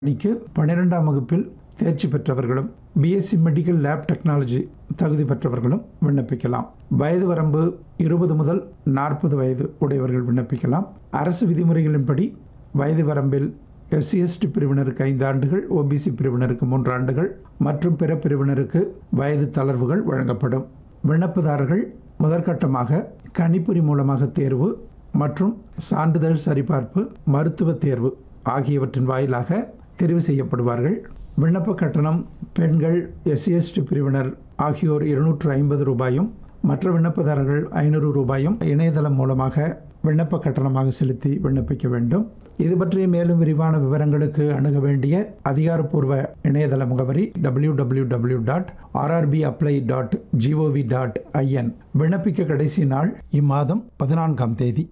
பணிக்கு பன்னிரெண்டாம் வகுப்பில் தேர்ச்சி பெற்றவர்களும் பிஎஸ்சி மெடிக்கல் லேப் டெக்னாலஜி தகுதி பெற்றவர்களும் விண்ணப்பிக்கலாம் வயது வரம்பு இருபது முதல் நாற்பது வயது உடையவர்கள் விண்ணப்பிக்கலாம் அரசு விதிமுறைகளின்படி வயது வரம்பில் எஸ்சி எஸ்டி பிரிவினருக்கு ஐந்து ஆண்டுகள் ஓபிசி பிரிவினருக்கு மூன்று ஆண்டுகள் மற்றும் பிற பிரிவினருக்கு வயது தளர்வுகள் வழங்கப்படும் விண்ணப்பதாரர்கள் முதற்கட்டமாக கணிப்பொறி மூலமாக தேர்வு மற்றும் சான்றிதழ் சரிபார்ப்பு மருத்துவ தேர்வு ஆகியவற்றின் வாயிலாக தெரிவு செய்யப்படுவார்கள் விண்ணப்ப கட்டணம் பெண்கள் எஸ்சி எஸ்டி பிரிவினர் ஆகியோர் இருநூற்று ஐம்பது ரூபாயும் மற்ற விண்ணப்பதாரர்கள் ஐநூறு ரூபாயும் இணையதளம் மூலமாக விண்ணப்ப கட்டணமாக செலுத்தி விண்ணப்பிக்க வேண்டும் இது பற்றிய மேலும் விரிவான விவரங்களுக்கு அணுக வேண்டிய அதிகாரப்பூர்வ இணையதள முகவரி W W W dot RRB apply dot GOV dot IN விண்ணப்பிக்க கடைசி நாள் இம்மாதம் பதினான்காம் தேதி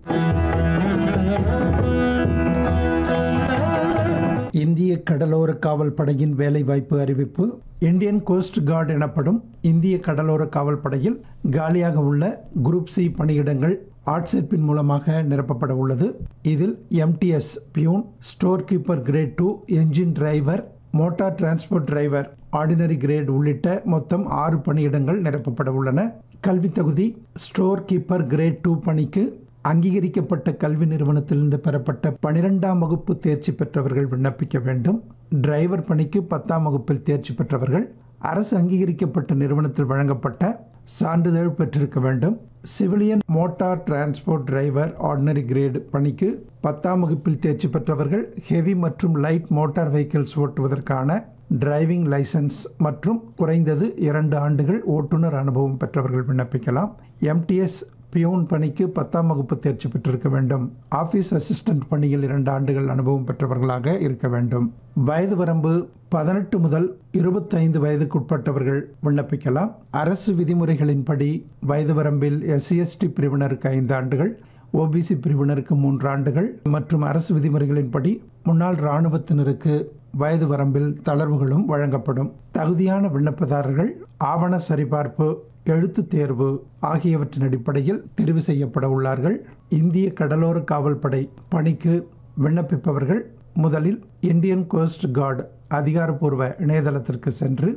இந்திய கடலோர காவல் படையின் வேலைவாய்ப்பு அறிவிப்பு இந்தியன் கோஸ்ட் கார்டு எனப்படும் இந்திய கடலோர காவல் படையில் காலியாக உள்ள குரூப் சி பணியிடங்கள் ஆட்சேர்ப்பின் மூலமாக நிரப்பப்பட உள்ளது இதில் MTS peon store keeper grade two engine driver motor transport driver ordinary grade உள்ளிட்ட மொத்தம் ஆறு பணியிடங்கள் நிரப்பப்பட உள்ளன கல்வி தகுதி ஸ்டோர் கீப்பர் கிரேட் டூ பணிக்கு அங்கீகரிக்கப்பட்ட கல்வி நிறுவனத்திலிருந்து பெறப்பட்ட பனிரெண்டாம் வகுப்பு தேர்ச்சி பெற்றவர்கள் விண்ணப்பிக்க வேண்டும் டிரைவர் பணிக்கு பத்தாம் வகுப்பில் தேர்ச்சி பெற்றவர்கள் அரசு அங்கீகரிக்கப்பட்ட நிறுவனத்தில் வழங்கப்பட்ட சான்றிதழ் பெற்றிருக்க வேண்டும் civilian motor transport driver ordinary grade பணிக்கு பத்தாம் வகுப்பில் தேர்ச்சி பெற்றவர்கள் ஹெவி மற்றும் லைட் மோட்டார் வெஹிக்கிள்ஸ் ஓட்டுவதற்கான டிரைவிங் லைசன்ஸ் மற்றும் குறைந்தது இரண்டு ஆண்டுகள் ஓட்டுநர் அனுபவம் பெற்றவர்கள் விண்ணப்பிக்கலாம் எம்டிஎஸ் பியூன் பணிக்கு பத்தாம் வகுப்பு தேர்ச்சி பெற்றிருக்க வேண்டும் ஆபீஸ் அசிஸ்டன்ட் பணியில் இரண்டு ஆண்டுகள் அனுபவம் பெற்றவர்களாக இருக்க வேண்டும் வயது வரம்பு பதினெட்டு முதல் இருபத்தைந்து வயதுக்குட்பட்டவர்கள் விண்ணப்பிக்கலாம் அரசு விதிமுறைகளின்படி வயது வரம்பில் எஸ்சி எஸ்டி பிரிவினருக்கு ஐந்து ஆண்டுகள் ஓபிசி பிரிவினருக்கு மூன்று ஆண்டுகள் மற்றும் அரசு விதிமுறைகளின்படி முன்னாள் இராணுவத்தினருக்கு வயது வரம்பில் தளர்வுகளும் வழங்கப்படும் தகுதியான விண்ணப்பதாரர்கள் ஆவண சரிபார்ப்பு எழுத்து தேர்வு ஆகியவற்றின் அடிப்படையில் தெரிவு செய்யப்பட உள்ளார்கள் இந்திய கடலோர காவல் படை பணிக்கு விண்ணப்பிப்பவர்கள் முதலில் இந்தியன் கோஸ்ட் கார்டு அதிகாரப்பூர்வ இணையதளத்திற்கு சென்று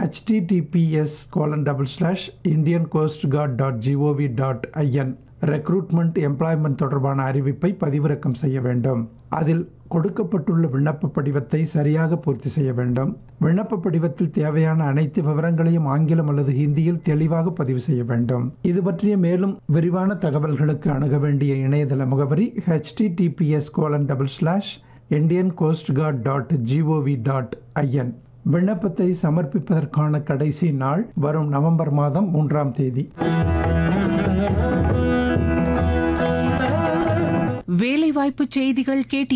https colon double slash Indian coast guard dot GOV dot IN recruitment employment தொடர்பான அறிவிப்பை பதிவிறக்கம் செய்ய வேண்டும் அதில் கொடுக்கப்பட்டுள்ள விண்ணப்ப படிவத்தை சரியாக பூர்த்தி செய்ய வேண்டும் விண்ணப்ப படிவத்தில் தேவையான அனைத்து விவரங்களையும் ஆங்கிலம் அல்லது ஹிந்தியில் தெளிவாக பதிவு செய்ய வேண்டும் இது பற்றிய மேலும் விரிவான தகவல்களுக்கு அணுக வேண்டிய இணையதள முகவரி https colon double slash Indian coast guard dot GOV dot IN விண்ணப்பத்தை சமர்ப்பிப்பதற்கான கடைசி நாள் வரும் நவம்பர் மாதம் மூன்றாம் தேதி வேலைவாய்ப்பு செய்திகள் கேட்டி